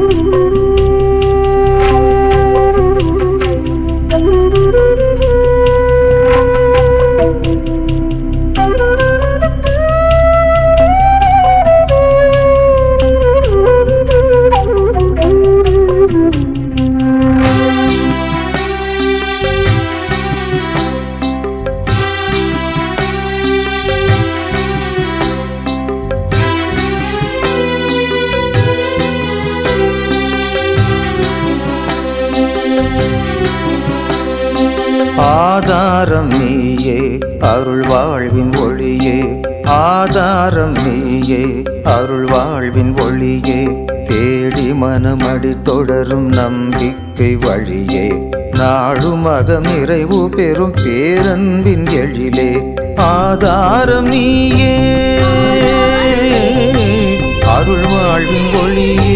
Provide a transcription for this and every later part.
ஆதாரம் நீயே அருள் வாழ்வின் ஒளியே ஆதாரம் நீயே அருள் வாழ்வின் ஒளியே தேடி மனமடி தொடரும் நம்பிக்கை வழியே நாடும் அகம் நிறைவு பெறும் பேரன்பின் எழிலே ஆதாரம் நீயே அருள் வாழ்வின் ஒளியே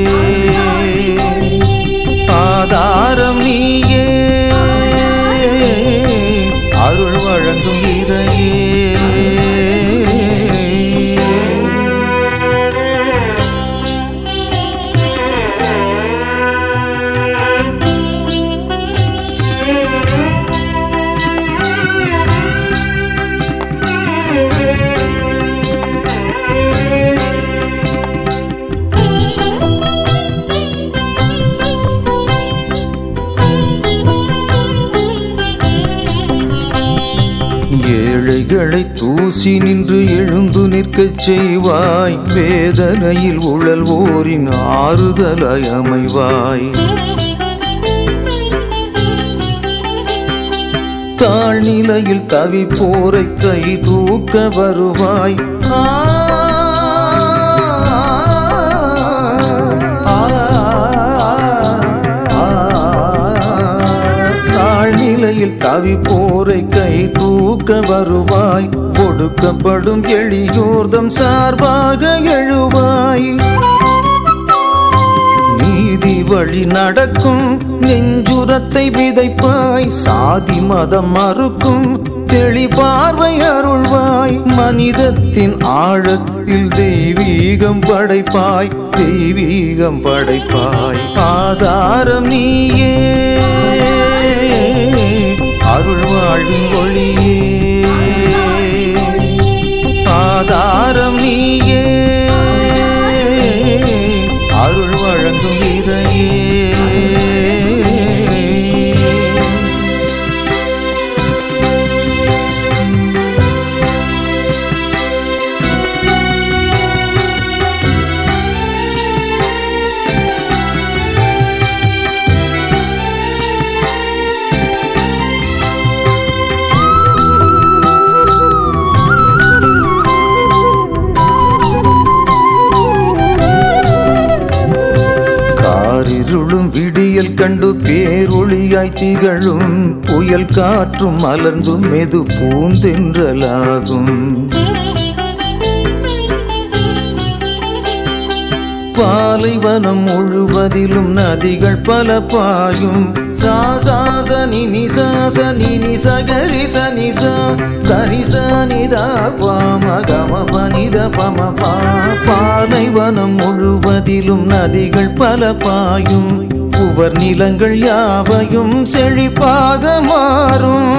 ஆதாரம் நீயே அருள் வழங்கும் இறையே ஏழைகளை தூசி நின்று எழுந்து நிற்கச் செய்வாய் வேதனையில் உழல்வோரின் ஆறுதலாய் அமைவாய் தாழ்நிலையில் தவிப்போரை கை தூக்க வருவாய் ஆ, ஆ, ஆ, தாழ்நிலையில் தவிப்போரை கை தூக்க வருவாய் ஒடுக்கப்படும் எளியோர்தம் சார்பாக எழுவாய் நீதி வழி நடக்கும் நெஞ்சுரத்தை விதைப்பாய் சாதி மதம் மறுக்கும் தெளிபார்வை அருள்வாய் மனிதத்தின் ஆழத்தில் தெய்வீகம் படைப்பாய் தெய்வீகம் படைப்பாய் ஆதாரம் நீயே அருள் வாழ்வின் ஒளியே ஆதாரம் நீயே அருள் வழங்கும் இறையே காரிருளும் விடியல் கண்டு பேரொளியாய் திகழும் புயல் காற்றும் மலர்ந்தும் மெது பூந்தென்றலாகும் பாலைவனம் முழுவதிலும் நதிகள் பல பாயும் சா சா ச நி நி சா ச நி நி ச கரி ச நி ச கரி ச நி த ப ம க ம ப நி த ப ம ப பாலைவனம் முழுவதிலும் நதிகள் பல பாயும் புவர் நிலங்கள் யாவையும் செழிப்பாக மாறும்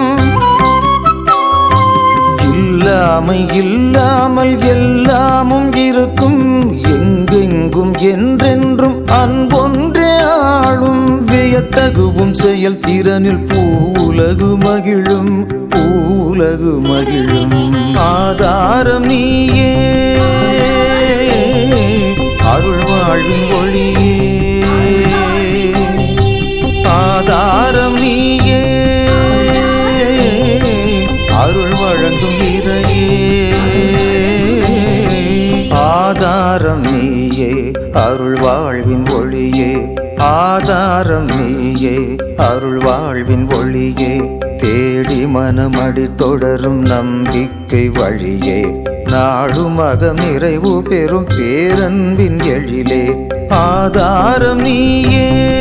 இல்லாமை இல்லாமல் எல்லாமும் இருக்கும் எங்கெங்கும் என்றென்றும் அன்பொன்றே ஆளும் வியத்தகுவும் செயல் திறனில் பூவுலகு மகிழும் பூவுலகு மகிழும் ஆதாரம் நீயே அருள் வாழ்வின் ஒளியே ஆதாரம் நீயே அருள் வழங்கும் இறையே ஆதாரம் நீயே அருள் வாழ்வின் ஒளியே ஆதாரம் நீயே அருள் வாழ்வின் ஒளியே தேடி மனமடி தொடரும் நம்பிக்கை வழியே நாடும் அகம் நிறைவு பெறும் பேரன்பின் எழிலே ஆதாரம் நீயே